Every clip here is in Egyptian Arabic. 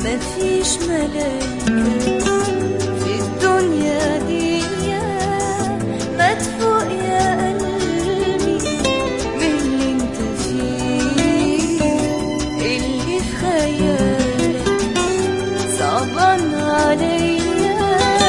مفيش ملايكة في الدنيا دي ما تفوق يا قلبي من اللي انت فيه اللي في خيالك صعبان عليا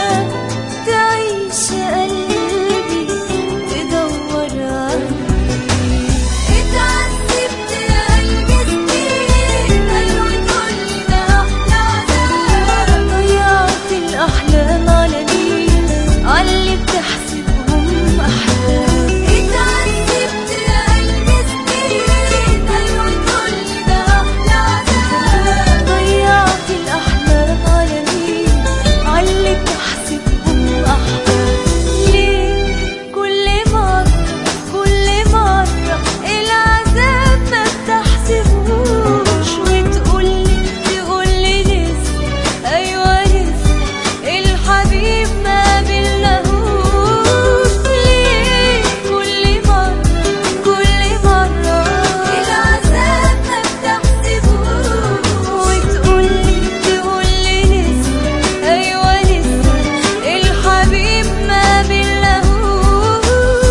تعيش يا قلبي تدور عليه اتعذبت يا قلبي سنين ايوه تقولي ده احلى عذاب ضيعت الاحلام على مين عاللي بتحسبهم احلام اتعذبت يا قلبي سنين ايوه تقولي ده احلى عذاب ضيعت الاحلام على مين عاللي بتحسبهم احلام ليه كل مرة كل مرة العذاب ما بتحسبوش وتقولي تقولي لسه أيوة لسه الحبيب ما قابلناهوش ليه كل مرة كل مرة العذاب ما بتحسبوش وتقولي تقولي لسه أيوة لسه الحبيب ما قابلناهوش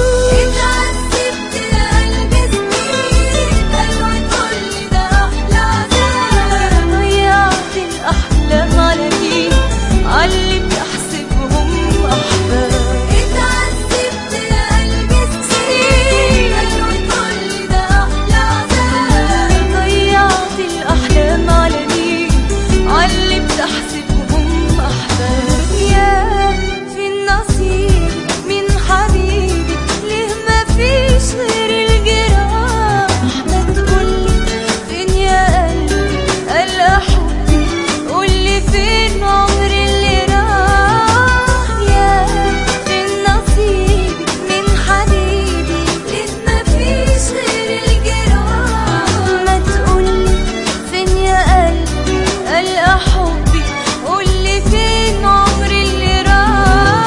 اتعذبت يا قلبي سنين أيوة تقولي ده أحلى عذاب ضيعت الأحلام على مين عاللي بتحسبهم أحباب اتعذبت يا قلبي سنين أيوة تقولي ده أحلى عذاب ضيعت الأحلام على مين عاللي بتحسبهم أحباب يا في النصيب من حبيبي ليه ما فيش غير الجراح ما تقولي فين يا قلبي قلق حبي قولي فين عمر اللي راح يا في النصيب من حبيبي ليه ما فيش غير الجراح ما تقولي فين يا قلبي قلق حبي قولي فين عمر اللي راح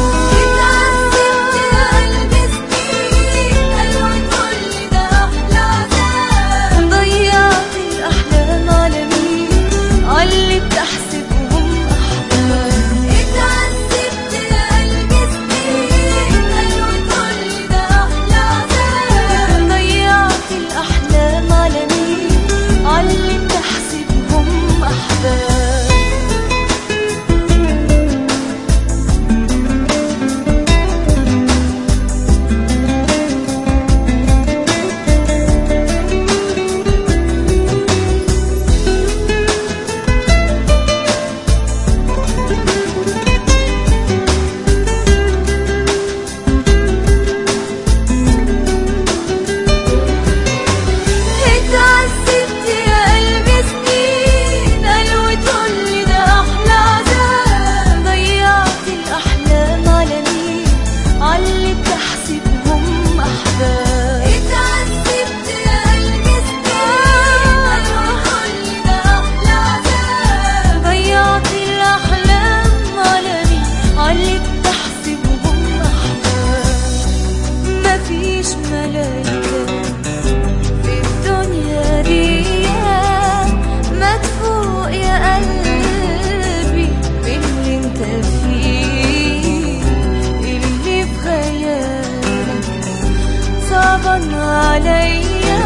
اتعذبت يا قلبي سنين ايوه تقولي ده احلى عذاب ضيعت الاحلام على مين عاللي بتحسبهم احباب اتعذبت يا قلبي سنين ايوه تقولي ده احلى عذاب ضيعت الاحلام على مين عاللي بتحسبهم احباب اتعذبت يا قلبي سنين قالوا تقولي ده احلى عذاب ضيعت الاحلام على مين عاللي بتحسبهم احباب اتعذبت يا قلبي سنين قالوا تقولي ده احلى عذاب ضيعت الاحلام على مين عاللي بتحسبهم احباب مفيش ملايكه في الدنيا دي ما تفوق يا قلبي باللي انت فيه اللي في خيالك صعبان عليا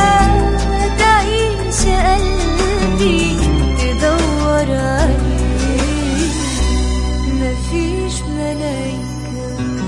تعيش يا قلبي تدور عليه مفيش ملايكه